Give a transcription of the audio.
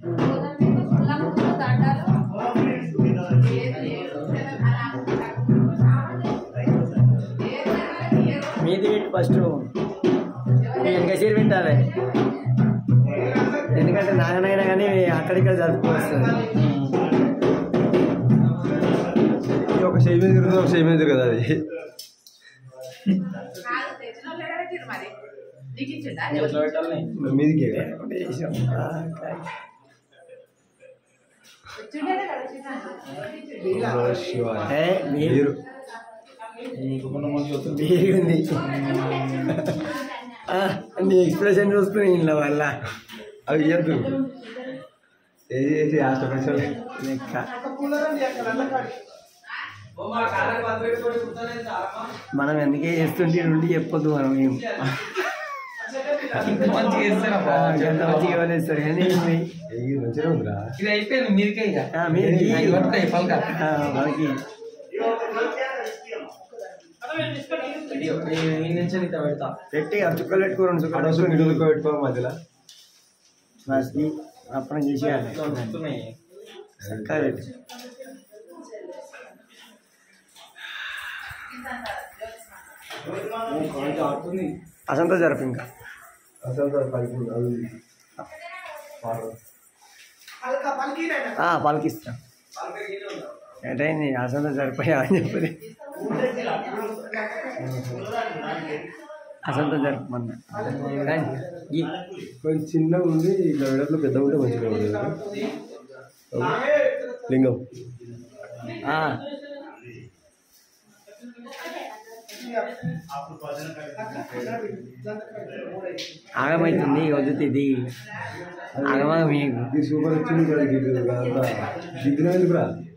మీది పెట్టి ఫస్ట్ వెనక సీరు పెట్టాలి ఎందుకంటే నాగనైనా కానీ అక్కడిక్కడ జరుపుకోవస్తుంది ఒక చెయ్యి మీద తిరుగుతుంది ఒక చెయ్యి మీద తిరగదు అది మీదికి శివ ఏ, మీరు మీరు బీరు ఉంది ఆ, నీ ఎక్స్ప్రెషన్ చూసుకుని ఇంట్లో వల్ల అవి ఇయ్యద్దు ఏది చేసి ఆస్ట్రపేషన్ లెక్క మనం ఎందుకే చేస్తుంటే నుండి చెప్పొద్దు మనం ఏం మంచిగా చేస్తారా ఎంత మంచిగా వదిలేస్తారు కానీ మీ- ఇది మంచిగా ఉందిరా ఇది అయిపోయింది మీరికే ఇక ఆ, మీదికి. ఇది పట్టుకో, ఈ పలక ఆ, మనకి ఈ నుంచి ఇంత పెడతా పెట్టి ఆ చుక్కలు పెట్టుకో రెండు చుక్కలు అనవసరం పెట్టుకో. మిడిల్ పెట్టుకో మధ్యలో మస్తి అప్పుడు చేసేయాలి వస్తున్నాయి. చక్కగా పెట్టు అసంత జరపు ఇంకా అసలు పైకి అది పాడు. ఆ, పలికిస్తా ఏంటైంది అసంత సరిపోయా అని చెప్పి అసంత జరపమన్నా కానీ ఈ కొంచెం చిన్నగా ఉంది ఇట్లా వెడట్లో పెద్ద ఉంటే మంచిగా ఉంటుంది కదా. లింగం ఆ, ఆగమైతుంది వద్దుతుంది ఆగమాగ మీకు ఇది సూపర్ వచ్చింది కదా గిద్దు గిద్దున ఎందుకురా